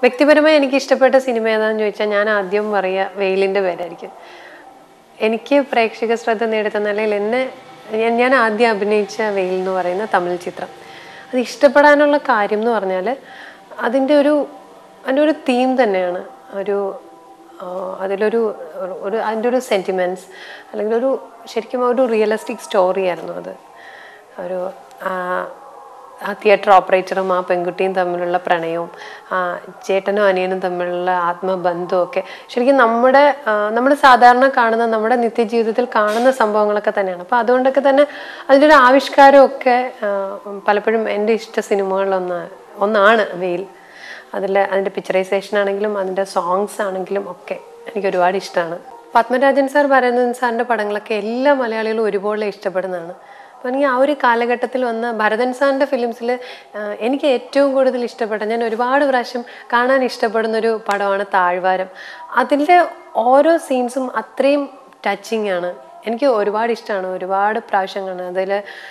വ്യക്തിപരമായി എനിക്ക് ഇഷ്ടപ്പെട്ട സിനിമ ഏതാണെന്ന് ചോദിച്ചാൽ ഞാൻ ആദ്യം പറയുക വെയിലിൻ്റെ പേരായിരിക്കും എനിക്ക് പ്രേക്ഷക ശ്രദ്ധ നേടിത്തന്ന അല്ലെങ്കിൽ എന്നെ ഞാൻ- ഞാൻ ആദ്യം അഭിനയിച്ച വെയിൽ എന്ന് പറയുന്ന തമിഴ് ചിത്രം അത് ഇഷ്ടപ്പെടാനുള്ള കാര്യം എന്ന് പറഞ്ഞാൽ അതിൻ്റെ ഒരു അതിൻ്റെ ഒരു തീം തന്നെയാണ് ഒരു ആ, അതിലൊരു ഒരു- ഒരു അതിൻ്റെ ഒരു സെൻറ്റിമെൻറ്റ്സ് അല്ലെങ്കിൽ ഒരു ശരിക്കും ഒരു റിയലിസ്റ്റിക് സ്റ്റോറി ആയിരുന്നു അത് ഒരു ആ, ആ തിയേറ്റർ ഓപ്പറേറ്ററും ആ പെൺകുട്ടിയും തമ്മിലുള്ള പ്രണയവും ആ ചേട്ടനും അനിയനും തമ്മിലുള്ള ആത്മബന്ധവും ഒക്കെ ശരിക്കും നമ്മുടെ നമ്മൾ സാധാരണ കാണുന്ന നമ്മുടെ നിത്യജീവിതത്തിൽ കാണുന്ന സംഭവങ്ങളൊക്കെ തന്നെയാണ് അപ്പോൾ അതുകൊണ്ടൊക്കെ തന്നെ അതിൻ്റെ ഒരു ആവിഷ്കാരമൊക്കെ ആ, പലപ്പോഴും എൻ്റെ ഇഷ്ട സിനിമകളിലൊന്ന് ഒന്നാണ് വെയിൽ അതിൽ അതിൻ്റെ പിക്ചറൈസേഷൻ ആണെങ്കിലും അതിൻ്റെ സോങ്സ് ആണെങ്കിലും ഒക്കെ എനിക്ക് ഒരുപാട് ഇഷ്ടമാണ് പത്മരാജൻ സാർ ഭരതൻ സാറിൻ്റെ പടങ്ങളൊക്കെ എല്ലാ മലയാളികളും ഒരുപോലെ ഇഷ്ടപ്പെടുന്നതാണ് അപ്പോൾ എനിക്ക് ആ ഒരു കാലഘട്ടത്തിൽ വന്ന ഭരതൻ സാറിൻ്റെ ഫിലിംസിൽ എനിക്ക് ഏറ്റവും കൂടുതൽ ഇഷ്ടപ്പെട്ട ഞാൻ ഒരുപാട് പ്രാവശ്യം കാണാൻ ഇഷ്ടപ്പെടുന്ന ഒരു പടമാണ് താഴ്വാരം അതിൻ്റെ ഓരോ സീൻസും അത്രയും ടച്ചിങ് ആണ് എനിക്ക് ഒരുപാട് ഇഷ്ടമാണ് ഒരുപാട് പ്രാവശ്യം കാണാൻ അതിൽ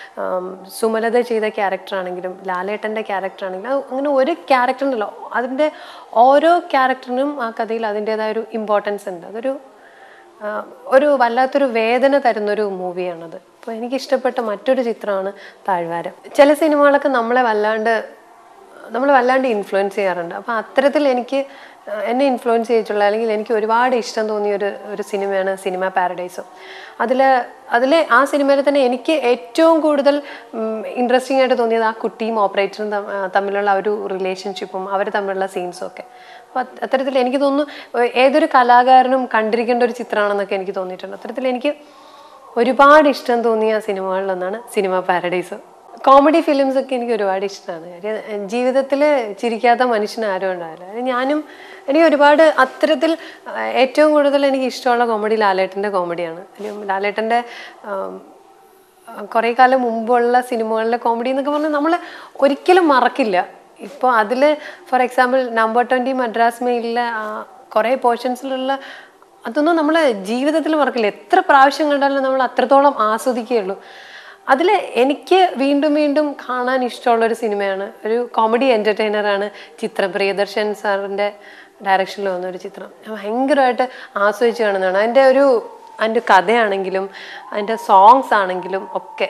സുമലത ചെയ്ത ക്യാരക്ടർ ആണെങ്കിലും ലാലേട്ടൻ്റെ ക്യാരക്ടർ ആണെങ്കിലും അത് അങ്ങനെ ഒരു ക്യാരക്ടർ ഉണ്ടല്ലോ അതിൻ്റെ ഓരോ ക്യാരക്ടറിനും ആ കഥയിൽ അതിൻ്റെതായ ഒരു ഇമ്പോർട്ടൻസ് ഉണ്ട് അതൊരു ആ, ഒരു വല്ലാത്തൊരു വേദന തരുന്നൊരു മൂവിയാണത് അപ്പോൾ എനിക്ക് ഇഷ്ടപ്പെട്ട മറ്റൊരു ചിത്രമാണ് താഴ്വാരം ചില സിനിമകളൊക്കെ നമ്മളെ വല്ലാണ്ട് നമ്മൾ വല്ലാണ്ട് ഇൻഫ്ലുവൻസ് ചെയ്യാറുണ്ട് അപ്പോൾ അത്തരത്തിൽ എനിക്ക് ആ, എന്നെ ഇൻഫ്ലുവൻസ് ചെയ്തിട്ടുള്ള അല്ലെങ്കിൽ എനിക്ക് ഒരുപാട് ഇഷ്ടം തോന്നിയ ഒരു ഒരു സിനിമയാണ് സിനിമ പാരഡൈസോ അതിൽ അതിലെ ആ സിനിമയിൽ തന്നെ എനിക്ക് ഏറ്റവും കൂടുതൽ ഇൻട്രസ്റ്റിംഗ് ആയിട്ട് തോന്നിയത് ആ കുട്ടിയും ഓപ്പറേറ്ററും തം- ആ, തമ്മിലുള്ള ആ ഒരു റിലേഷൻഷിപ്പും അവർ തമ്മിലുള്ള സീൻസും ഒക്കെ അപ്പോൾ അത് അത്തരത്തിൽ എനിക്ക് തോന്നുന്നു ഏ- ഏതൊരു കലാകാരനും കണ്ടിരിക്കേണ്ട ഒരു ചിത്രമാണെന്നൊക്കെ എനിക്ക് തോന്നിയിട്ടുണ്ട് അത്തരത്തിൽ എനിക്ക് ഒരുപാട് ഇഷ്ടം തോന്നിയ സിനിമകളിലൊന്നാണ് സിനിമ പാരഡൈസ് കോമഡി ഫിലിംസ് ഒക്കെ എനിക്ക് ഒരുപാട് ഇഷ്ടമാണ് കാര്യം ജീവിതത്തിൽ ചിരിക്കാത്ത മനുഷ്യൻ ആരും ഉണ്ടാവില്ല അത് ഞാനും എനിക്ക് ഒരുപാട് അത്തരത്തിൽ ആ, ഏറ്റവും കൂടുതൽ എനിക്ക് ഇഷ്ടമുള്ള കോമഡി ലാലേട്ടൻ്റെ കോമഡിയാണ് കാര്യം ലാലേട്ടൻ്റെ ആം, കുറേ കാലം മുമ്പുള്ള സിനിമകളിലെ കോമഡി എന്നൊക്കെ പറഞ്ഞാൽ നമ്മൾ ഒരിക്കലും മറക്കില്ല ഇപ്പോൾ അതിൽ for example number twenty Madras മെയിലിലെ കുറേ പോർഷൻസിലുള്ള അതൊന്നും നമ്മൾ ജീവിതത്തിൽ മറക്കില്ല എത്ര പ്രാവശ്യം കണ്ടാലും നമ്മൾ അത്രത്തോളം ആസ്വദിക്കുകയുള്ളൂ അതിൽ എനിക്ക് വീണ്ടും വീണ്ടും കാണാൻ ഇഷ്ടമുള്ള ഒരു സിനിമയാണ് ഒരു കോമഡി എൻ്റർടൈനറാണ് ചിത്രം പ്രിയദർശൻ സാറിൻ്റെ ഡയറക്ഷനിൽ വന്ന ഒരു ചിത്രം ഞാൻ ഭയങ്കരമായിട്ട് ആസ്വദിച്ച് കാണുന്നതാണ് അതിൻ്റെ ഒരു അതിൻ്റെ കഥയാണെങ്കിലും അതിൻ്റെ സോങ്സ് ആണെങ്കിലും ഒക്കെ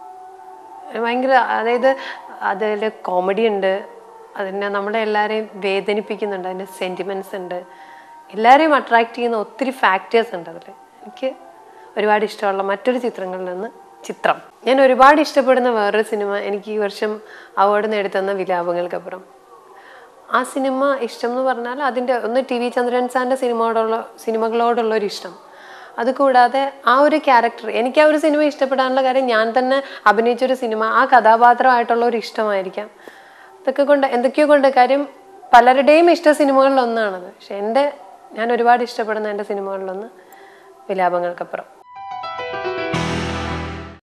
ഭയങ്കര അതായത് അതിൽ കോമഡി ഉണ്ട് അതിനെ നമ്മളെ എല്ലാവരെയും വേദനിപ്പിക്കുന്നുണ്ട് അതിൻ്റെ സെൻറ്റിമെൻറ്റ്സ് ഉണ്ട് എല്ലാവരെയും അട്രാക്റ്റ് ചെയ്യുന്ന ഒത്തിരി ഫാക്ടേഴ്സ് ഉണ്ട് അതിൽ എനിക്ക് ഒരുപാട് ഇഷ്ടമുള്ള മറ്റൊരു ചിത്രങ്ങളിൽ നിന്ന് ചിത്രം ഞാൻ ഒരുപാട് ഇഷ്ടപ്പെടുന്ന വേറൊരു സിനിമ എനിക്ക് ഈ വർഷം അവാർഡ് നേടിത്തന്ന വിലാപങ്ങൾക്കപ്പുറം ആ സിനിമ ഇഷ്ടം എന്ന് പറഞ്ഞാൽ അതിൻ്റെ ഒന്ന് ടി വി ചന്ദ്രൻ സാറിൻ്റെ സിനിമയോടുള്ള സിനിമകളോടുള്ള ഒരു ഇഷ്ടം അതുകൂടാതെ ആ ഒരു ക്യാരക്ടർ എനിക്ക് ആ ഒരു സിനിമ ഇഷ്ടപ്പെടാനുള്ള കാര്യം ഞാൻ തന്നെ അഭിനയിച്ചൊരു സിനിമ ആ കഥാപാത്രമായിട്ടുള്ള ഒരു ഇഷ്ടമായിരിക്കാം ഇതൊക്കെ കൊണ്ട് എന്തൊക്കെയോ കൊണ്ട് കാര്യം പലരുടെയും ഇഷ്ട സിനിമകളിലൊന്നാണത് പക്ഷെ എൻ്റെ ഞാൻ ഒരുപാട് ഇഷ്ടപ്പെടുന്ന എൻ്റെ സിനിമകളിലൊന്ന് വിലാപങ്ങൾക്കപ്പുറം